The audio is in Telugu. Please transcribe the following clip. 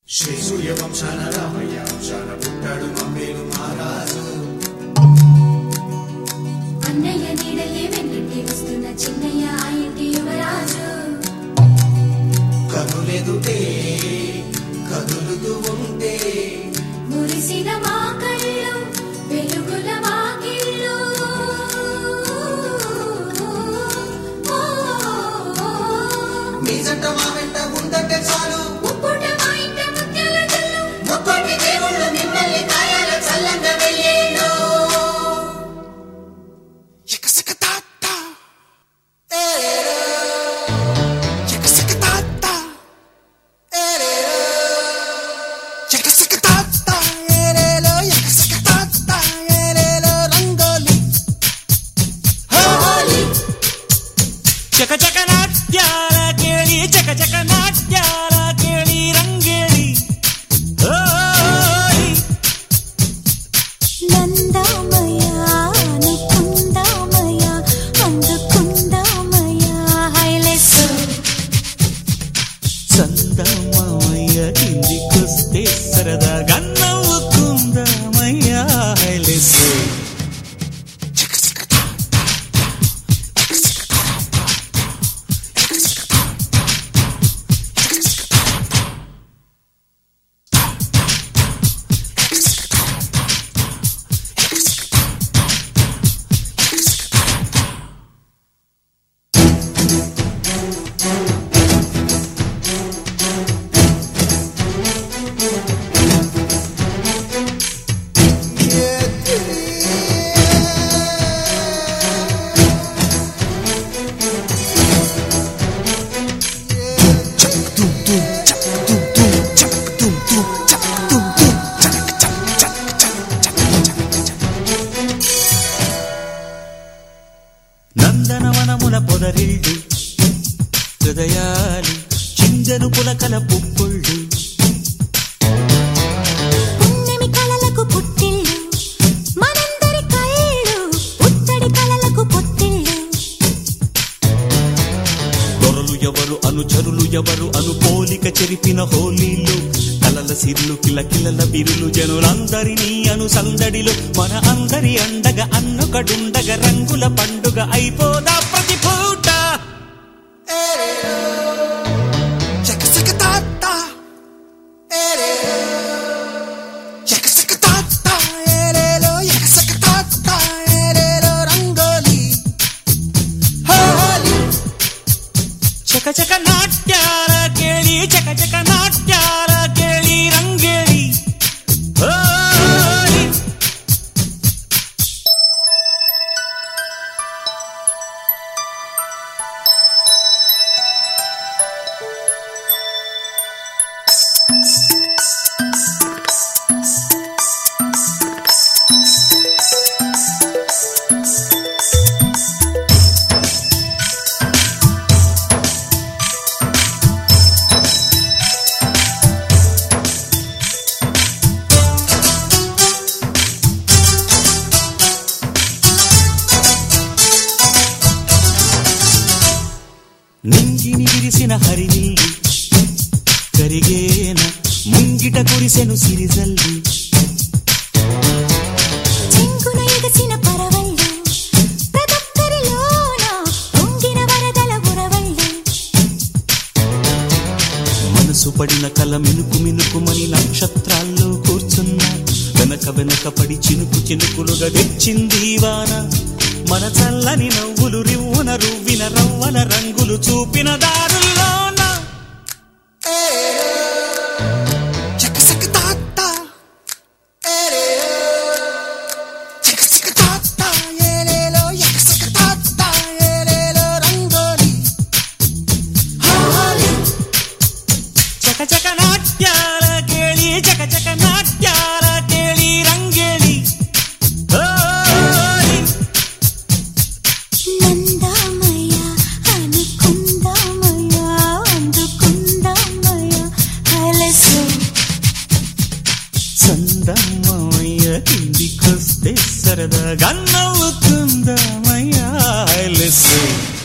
శ్రీ సూర్యవంశాన రామయ్య వంశాన పుట్టాడు మమ్మేలు మహారాజు అన్నయ్య నీడలే వెన్నంటి వస్తున్న చిన్నయ్య ఆ ఇంటి యువరాజు కనులెదుటే కదులుతూ ఉంటే మురిసిన మా కళ్ళు వెలుగుల వాకిళ్ళు మీ జంట మా వెంట ఉందంటే చాలు ముప్పుట మా ఇంట ముత్యాల జల్లు ముక్కోటి దేవుళ్ళు మిమ్మల్ని కాయాల చల్లంగా వెయ్యేను ಚಕ ಚಕ ನಾಟ್ಯಾಲ ಕೇಳಿ ಚಕ ಚಕ ನಾಟ್ಯಾಲ ಕೇಳಿ ರಂಗೇಳಿ ಓಯ್ నందామయ అనుకుందామయ అందుకుందామయ హైలెస్ చందమామయ్య కిందికొస్తే సరదాగా నవ్వుకుందామయ్య హైలెస్సు నందనవనముల పొదరిల్లు హృదయాలు చిందను పులకల పుప్పుళ్ళు పున్నమి కలలకు పుట్టిల్లు మనందరి కళ్ళు ఉత్తడి కలలకు పొత్తిళ్ళు దొరలు ఎవరు అనుచరులు ఎవరు అను పోలిక చెరిపిన హోలీలు కలల సిర్లు కిలకిలల బిరులు జనులందరినీ అను సందడిలో మన అందరి అండగా అన్నొకడుండగ రంగుల పండుగ అయిపోదా ప్రతి పూట చక చక నాట్యాల కేಳಿ చక చక నాట్యాల కేಳಿ రంగేಳಿ ఓయ్ నింగిని విరిసిన హరినీలి కరిగేన ముంగిట కురిసెను సిరిజల్లి చెంగున ఎగసిన పరవళ్ళు ప్రదొక్కరిలోన పొంగిన వరదల ఉరవళ్ళు మనసు పడిన కల మినుకు మినుకుమని నక్షత్రాల్లో కూర్చున్నా వెనక వెనక పడి చినుకు చినుకులుగా తెచ్చింది ఈ వాన మన చల్లని నవ్వులు రివ్వున రువ్విన రవ్వల రంగులు చూపిన దారుల్లోన చక చక నాట్యాల కేಳಿ చక చక నాట్యాల కేಳಿ రంగేಳಿ ఓయ్ నందామయ అనుకుందామయ అందుకుందామయ హైలెస్ చందమ్మయ్య కిందికొస్తే సరదాగా నవ్వుకుందామయ్యా లెస్సు